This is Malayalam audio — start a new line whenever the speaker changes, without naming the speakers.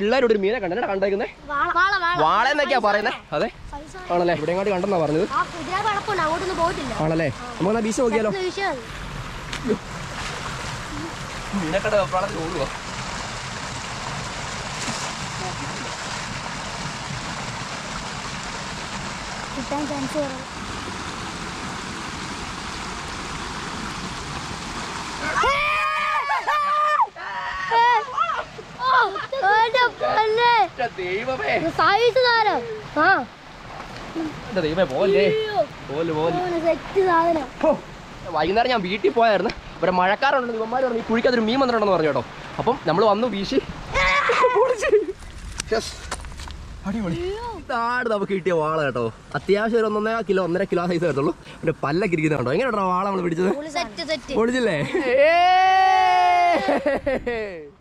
പിള്ളേരോട് ഒരു മീനെ കണ്ടെന്നെ കണ്ടേക്കുന്നേ
വാള വാള വാള
വാള എന്നൊക്കെയാ പറയുന്നത് അതെ
പൈസ
ആണല്ലേ ഇവിടെ ഇങ്ങോട്ട് കണ്ടെന്നാ പറഞ്ഞത്
ആ കുതിര കിടപ്പുണ്ട് അങ്ങോട്ടൊന്നും പോയിട്ടില്ല
ആണല്ലേ നമുക്ക് എന്നാ ബീച്ച് നോക്കിയാലോ
ഇത് വിഷയം
മീനക്കട വെപ്രാളത്തിൽ ഓടുക
കിട്ടാൻ ചാൻസ് കുറവ്
ദൈവമേ
സൈസ് താരം ആ
എന്റെ ദൈവമേ പോലെ പോലെ പോലെ
സെറ്റ് സാധനം
ഹോ, വൈകുന്നേരം ഞാൻ വീട്ടിൽ പോയായിരുന്നു ഇവിടെ മഴക്കാറുണ്ടെന്ന് ഇവന്മാർ പറഞ്ഞു ഈ കുഴിക്കകത്തൊരു മീൻ വന്നിട്ടുണ്ടെന്ന് പറഞ്ഞു കേട്ടോ അപ്പം നമ്മൾ വന്നു വീശി പൊളിച്ച്. Yes. അടിപൊളി ഇതാണ് നമുക്ക് കിട്ടിയ വാള കേട്ടോ അത്യാവശ്യം ഒരു ഒന്നൊന്നര കിലോ ഒന്നര കിലോ സൈസ് വരത്തുള്ളൂ പിന്നെ പല്ലൊക്കെ ഇരിക്കുന്ന കേട്ടോ എങ്ങനെയാണോ വാള നമ്മൾ പിടിച്ചത്
സെറ്റ് സെറ്റ്
പൊളിച്ചില്ലേ ഏ